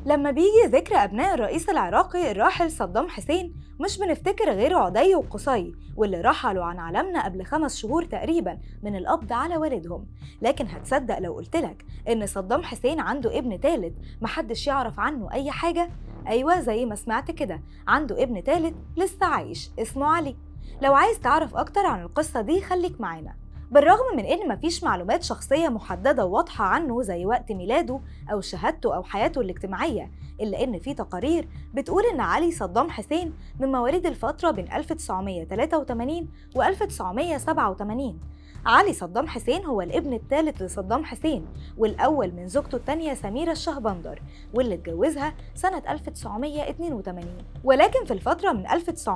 لما بيجي ذكر أبناء الرئيس العراقي الراحل صدام حسين مش بنفتكر غير عدي وقصي واللي رحلوا عن عالمنا قبل خمس شهور تقريبا من القبض على والدهم لكن هتصدق لو قلتلك إن صدام حسين عنده ابن تالت محدش يعرف عنه أي حاجة؟ أيوة زي ما سمعت كده عنده ابن تالت لسه عايش اسمه علي لو عايز تعرف أكتر عن القصة دي خليك معانا بالرغم من إن مفيش معلومات شخصية محددة وواضحة عنه زي وقت ميلاده أو شهادته أو حياته الاجتماعية إلا إن في تقارير بتقول إن علي صدام حسين من مواليد الفترة بين 1983 و 1987 علي صدام حسين هو الابن الثالث لصدام حسين والأول من زوجته الثانية سميرة الشهبندر واللي اتجوزها سنة 1982 ولكن في الفترة من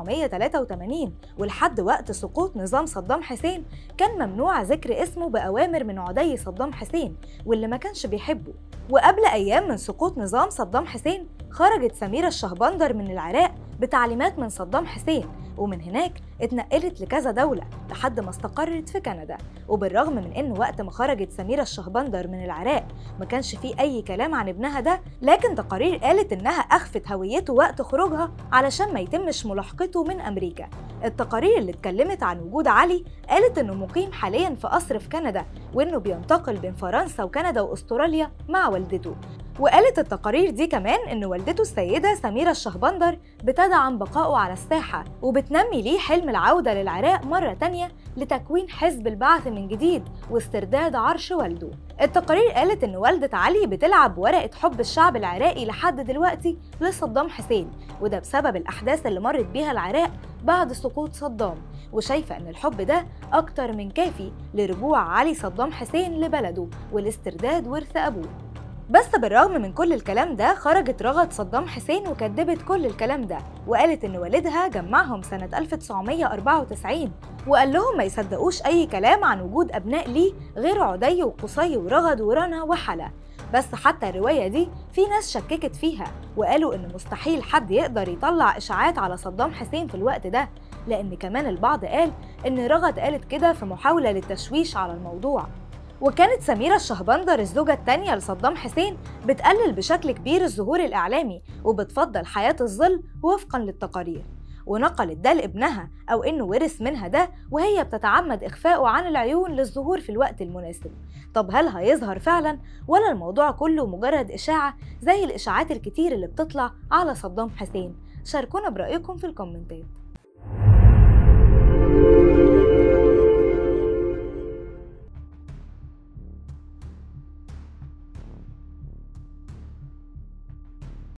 1983 ولحد وقت سقوط نظام صدام حسين كان ممنوع ذكر اسمه بأوامر من عدي صدام حسين واللي ما كانش بيحبه وقبل أيام من سقوط نظام صدام حسين خرجت سميرة الشهبندر من العراق بتعليمات من صدام حسين ومن هناك اتنقلت لكذا دولة لحد ما استقرت في كندا وبالرغم من ان وقت ما خرجت سميرة الشهبندر من العراق ما كانش فيه اي كلام عن ابنها ده لكن تقارير قالت انها اخفت هويته وقت خروجها علشان ما يتمش ملاحقته من امريكا التقارير اللي اتكلمت عن وجود علي قالت انه مقيم حاليا في قصر في كندا وانه بينتقل بين فرنسا وكندا واستراليا مع والدته وقالت التقارير دي كمان ان والدته السيده سميره الشهبندر بتدعم بقائه على الساحه وبتنمي ليه حلم العوده للعراق مره تانية لتكوين حزب البعث من جديد واسترداد عرش والده التقارير قالت ان والده علي بتلعب ورقه حب الشعب العراقي لحد دلوقتي لصدام حسين وده بسبب الاحداث اللي مرت بيها العراق بعد سقوط صدام وشايفه ان الحب ده اكتر من كافي لرجوع علي صدام حسين لبلده والاسترداد ورث ابوه بس بالرغم من كل الكلام ده خرجت رغد صدام حسين وكدبت كل الكلام ده وقالت ان والدها جمعهم سنة 1994 وقال لهم ما يصدقوش اي كلام عن وجود ابناء ليه غير عدي وقصي ورغد ورنا وحلا بس حتى الرواية دي في ناس شككت فيها وقالوا إن مستحيل حد يقدر يطلع إشاعات على صدام حسين في الوقت ده لأن كمان البعض قال إن رغد قالت كده في محاولة للتشويش على الموضوع وكانت سميرة الشهبندر الزوجة التانية لصدام حسين بتقلل بشكل كبير الظهور الإعلامي وبتفضل حياة الظل وفقا للتقارير ونقلت ده لابنها أو إنه ورث منها ده وهي بتتعمد إخفائه عن العيون للظهور في الوقت المناسب طب هل هيظهر فعلا ولا الموضوع كله مجرد إشاعة زي الإشاعات الكتير اللي بتطلع على صدام حسين شاركونا برأيكم في الكومنتات